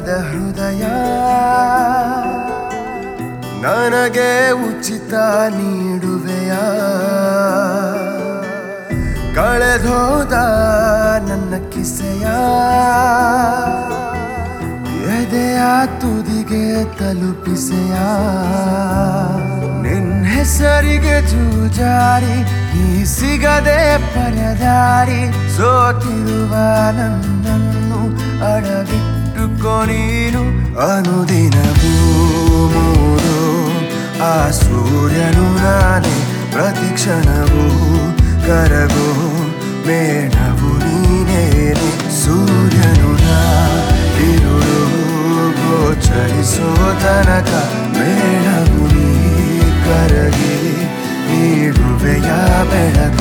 ಗಾಯದ ಹೃದಯ ನನಗೆ ಉಚಿತ ನೀಡುವೆಯ ಕಳೆದೋದ ನನ್ನ ಕಿಸೆಯ ಎದೆಯ ತುದಿಗೆ ತಲುಪಿಸೆಯ ನಿನ್ ಹೆಸರಿಗೆ ಜೂಜಾಡಿ ಈ ಸಿಗದೆ ಪರದಾಡಿ ಸೋತಿರುವ ನನ್ನನ್ನು ಅಡವಿಟ್ಟುಕೊ ನೀನು ಅನುದಿನವೂ ಮೂರು ಆ ಸೂರ್ಯನು ನಾನೇ ಪ್ರತಿ ಕ್ಷಣವೂ ಕರಗೋ ಮೇಣವು ನೀನೇನೆ ಸೂರ್ಯನು ನಾ ಇರುಳು ಗೋಚರಿಸೋ ತನಕ ಮೇಣವು ನೀ ಕರಗಿ ನೀಡುವೆಯ ಬೆಳಕ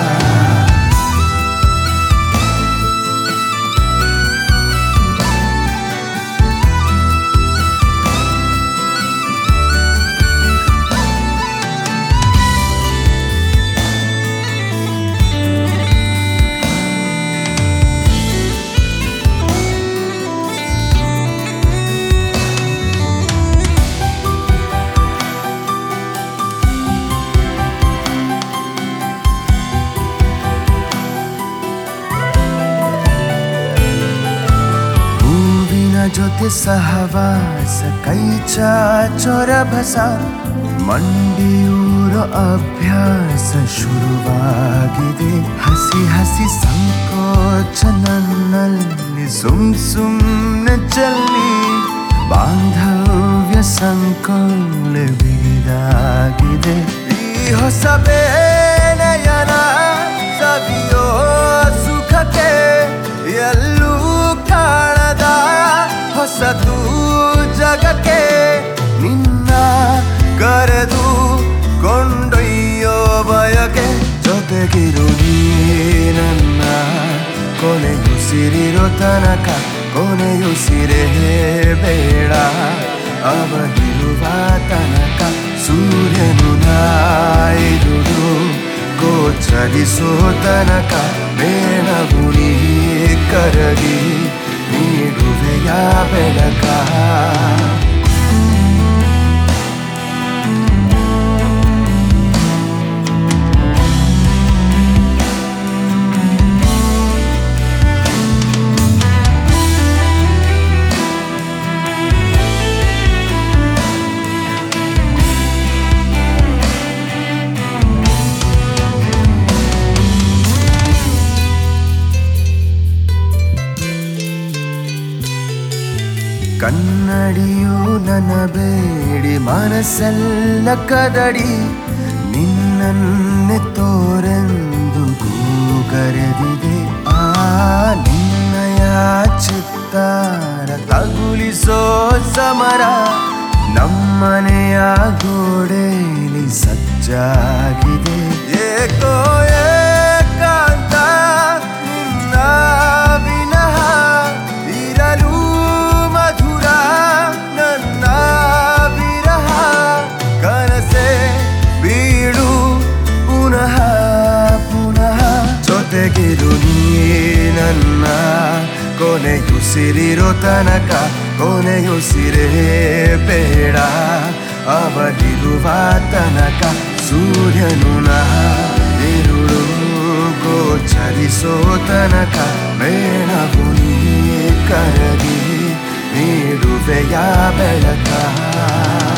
ಹೂವಿನ ಜೊತೆ ಸಹವಾಸ ಕೈ ಚಾಚೊರಭಸ ಮಂಡಿಯೂರೋ ಅಭ್ಯಾಸ ಶುರುವಾಗಿದೆ ಹಸಿ ಹಸಿ ಸಂಕೋಚ ನನ್ನಲ್ಲಿ ಸುಮ್ ಸುಮ್ನೆ ಚಲ್ಲಿ ಬಾಂಧವ್ಯ ಸಂಕೋಲೆ ಬಿಗಿದಾಗಿದೆ ಈ ಹೊಸ ಬೇನೆಯನ ಸವಿಯೋ ಸುಖಕ್ಕೆ ಎಲ್ಲೂ ಕಾಣದ ಹೊಸದು ಜಗಕ್ಕೆ ನಿನ್ನ ಕರೆದು ಕೊಂಡೊಯ್ಯೋ ಬಯಕೆ ಜೊತೆಗಿರು ನೀ ನನ್ನ ಕೊನೆಯುಸಿರಿರೋ ತನಕ ಕೊನೆಯುಸಿರೇ ಬೇಡ ಅವನಿರುವ ತನಕ ಸೂರ್ಯನು ನಾಯಿದುಡು ಗೋಚರಿಸೋ ತನಕ ಬೇಣವು ನೀ ಕರಗಿ ನೀಡುವೆಯ ಬೆಳಕ ಕನ್ನಡಿಯು ನನ್ನ ಬೇಡಿ ಮನಸ್ಸೆಲ್ಲ ಕದಡಿ ನಿನ್ನನ್ನೇ ತೋರೆಂದು ಗೂಗರೆದಿದೆ ಆ ನಿನ್ನಯ ಚಿತ್ತಾರ ತಗುಲಿಸೋ ಸಮರ ನಮ್ಮನೆಯ ಗೋಡೆಯಲ್ಲಿ ಸಜ್ಜಾಗಿದೆ ಏಕೋ ಏಕಾಂತ ನಿನ್ನ ವಿನಃ ಇರಲು ಮಧುರ ನನ್ನ ವಿರಹ ಕನಸೆ ಬೀಳು ಪುನಃ ಪುನಃ ಜೊತೆಗಿರು ನೀ ನನ್ನ ಕೊನೆಯುಸಿರಿರೋ ತನಕ ಕೊನೆಯುಸಿರೇ ಬೇಡ ಅವಳಿರುವ ತನಕ ಸೂರ್ಯನು ನಾ ಇರುಳು ಗೋಚರಿಸೋ ತನಕ ಮೇಣವು ನೀ ಕರಗಿ ನೀಡುವೆಯ ಬೆಳಕ